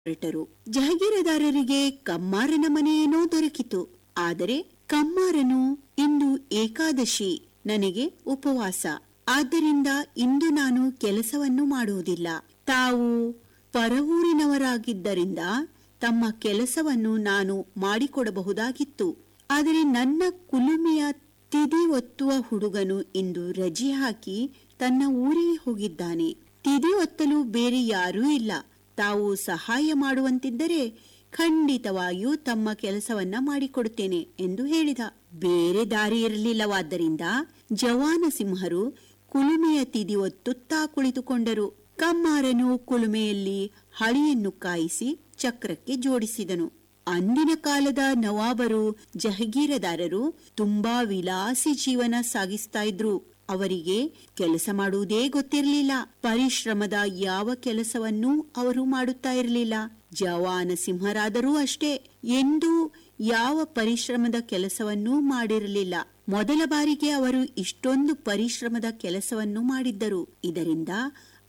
ಹೊರಟರು ಜಹಗೀರದಾರರಿಗೆ ಕಮ್ಮಾರನ ಮನೆಯೇನೋ ದೊರಕಿತು ಆದರೆ ಕಮ್ಮಾರನು ಇಂದು ಏಕಾದಶಿ ನನಗೆ ಉಪವಾಸ ಆದ್ದರಿಂದ ಇಂದು ನಾನು ಕೆಲಸವನ್ನು ಮಾಡುವುದಿಲ್ಲ ತಾವು ಪರವೂರಿನವರಾಗಿದ್ದರಿಂದ ತಮ್ಮ ಕೆಲಸವನ್ನು ನಾನು ಮಾಡಿಕೊಡಬಹುದಾಗಿತ್ತು ಆದರೆ ನನ್ನ ಕುಲುಮೆಯ ತಿದಿ ಒತ್ತುವ ಹುಡುಗನು ಇಂದು ರಜೆ ಹಾಕಿ ತನ್ನ ಊರಿಗೆ ಹೋಗಿದ್ದಾನೆ ತಿದಿ ಒತ್ತಲು ಬೇರೆ ಯಾರೂ ಇಲ್ಲ ತಾವು ಸಹಾಯ ಮಾಡುವಂತಿದ್ದರೆ ಖಂಡಿತವಾಗಿಯೂ ತಮ್ಮ ಕೆಲಸವನ್ನ ಮಾಡಿಕೊಡುತ್ತೇನೆ ಎಂದು ಹೇಳಿದ ಬೇರೆ ದಾರಿ ಇರಲಿಲ್ಲವಾದ್ದರಿಂದ ಜವಾನ ಸಿಂಹರು ಕುಲುಮೆಯ ತಿದಿ ಒತ್ತುತ್ತಾ ಕುಳಿತುಕೊಂಡರು ಕಮ್ಮಾರನು ಕುಲುಮೆಯಲ್ಲಿ ಹಳಿಯನ್ನು ಕಾಯಿಸಿ ಚಕ್ರಕ್ಕೆ ಜೋಡಿಸಿದನು ಅಂದಿನ ಕಾಲದ ನವಾಬರು ಜಹಗೀರದಾರರು ತುಂಬಾ ವಿಲಾಸಿ ಜೀವನ ಸಾಗಿಸ್ತಾ ಇದ್ರು ಅವರಿಗೆ ಕೆಲಸ ಮಾಡುವುದೇ ಗೊತ್ತಿರಲಿಲ್ಲ ಪರಿಶ್ರಮದ ಯಾವ ಕೆಲಸವನ್ನೂ ಅವರು ಮಾಡುತ್ತಾ ಇರಲಿಲ್ಲ ಜವಾನ ಸಿಂಹರಾದರೂ ಅಷ್ಟೇ ಎಂದೂ ಯಾವ ಪರಿಶ್ರಮದ ಕೆಲಸವನ್ನೂ ಮಾಡಿರಲಿಲ್ಲ ಮೊದಲ ಬಾರಿಗೆ ಅವರು ಇಷ್ಟೊಂದು ಪರಿಶ್ರಮದ ಕೆಲಸವನ್ನು ಮಾಡಿದ್ದರು ಇದರಿಂದ